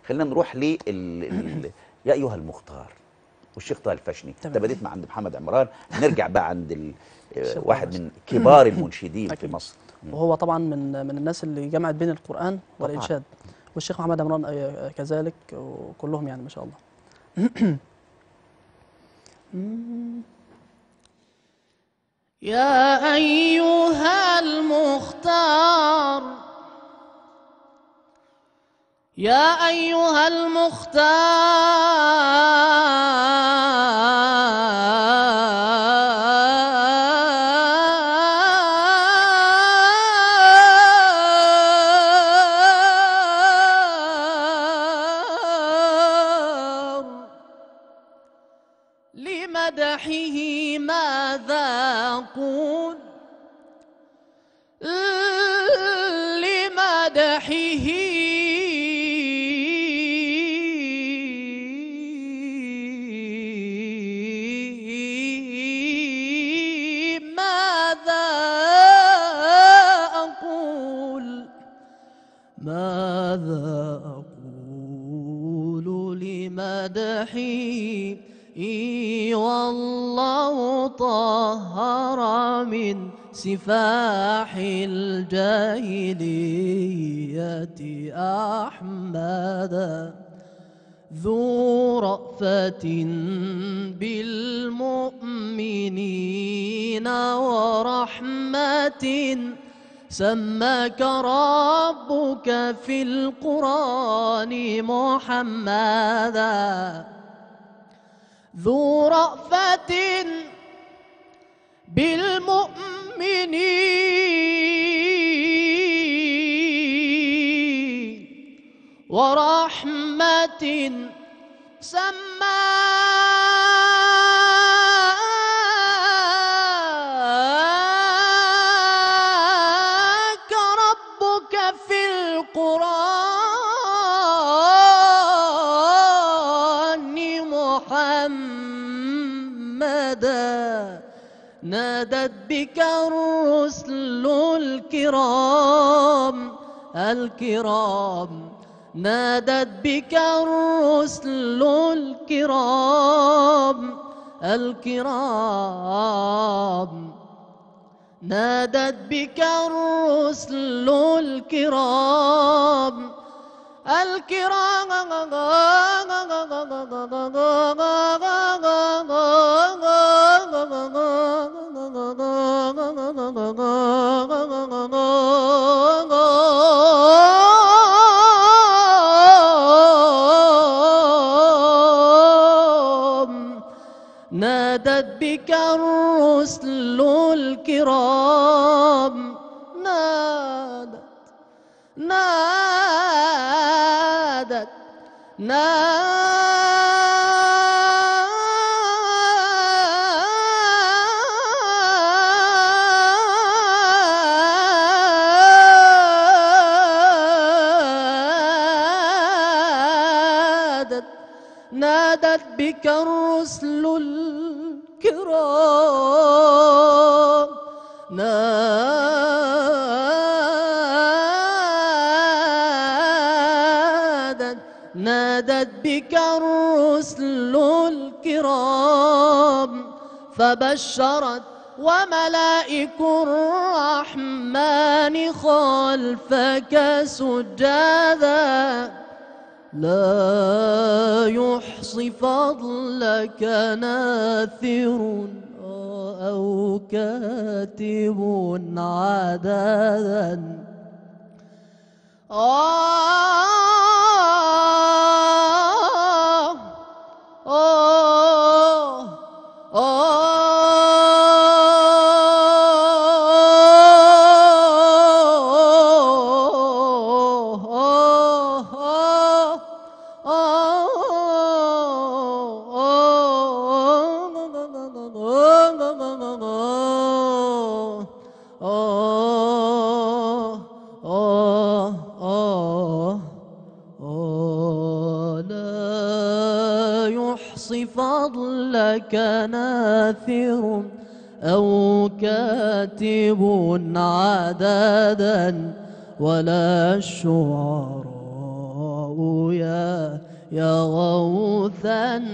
خلينا نروح لل ال- يا ايها المختار والشيخ طه الفشني تمام. انت بديت مع عند محمد عمران نرجع بقى عند ال... الشيخ طه واحد الفشني. من كبار المنشدين في أكيد. مصر وهو طبعا من من الناس اللي جمعت بين القرآن والإنشاد والشيخ محمد عمران أي- كذلك وكلهم يعني ما شاء الله يا أيها المختار يا أيها المختار لمدحه ماذا أقول لمدحه ماذا أقول ماذا أقول لمدحي إي والله طهر من سفاح الجاهلية أحمدا ذو رأفة بالمؤمنين ورحمة سماك ربك في القرآن محمدا ذو رأفة بالمؤمنين ورحمة سماك ربك في القرآن محمدا نادت بك الرسل الكرام الكرام نادت بك الرسل الكرام الكرام نادت بك الرسل الكرام الكرام نادت بك الرسل الكرام نادت نادت نادت نادت بك الرسل الكرام نادت نادت بك الرسل الكرام فبشرت وملائك الرحمن خلفك سجدا لا يحصي فضلك ناثر أو كاتب عددا آه آه لا يحصي فضلك ناثر أو كاتب عددا ولا الشعراء يا غوث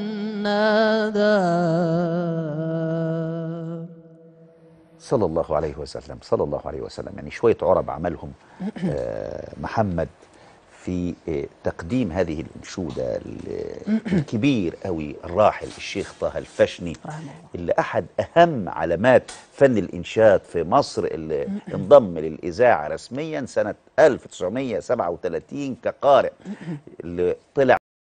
الندى صلى الله عليه وسلم صلى الله عليه وسلم يعني شوية عرب عملهم آه، محمد في آه، تقديم هذه الأنشودة ال- الكبير قوي الراحل الشيخ طه الفشني رحمه الله اللي أحد أهم علامات فن الإنشاد في مصر اللي انضم للإذاعة رسميا سنة 1937 كقارئ اللي طلع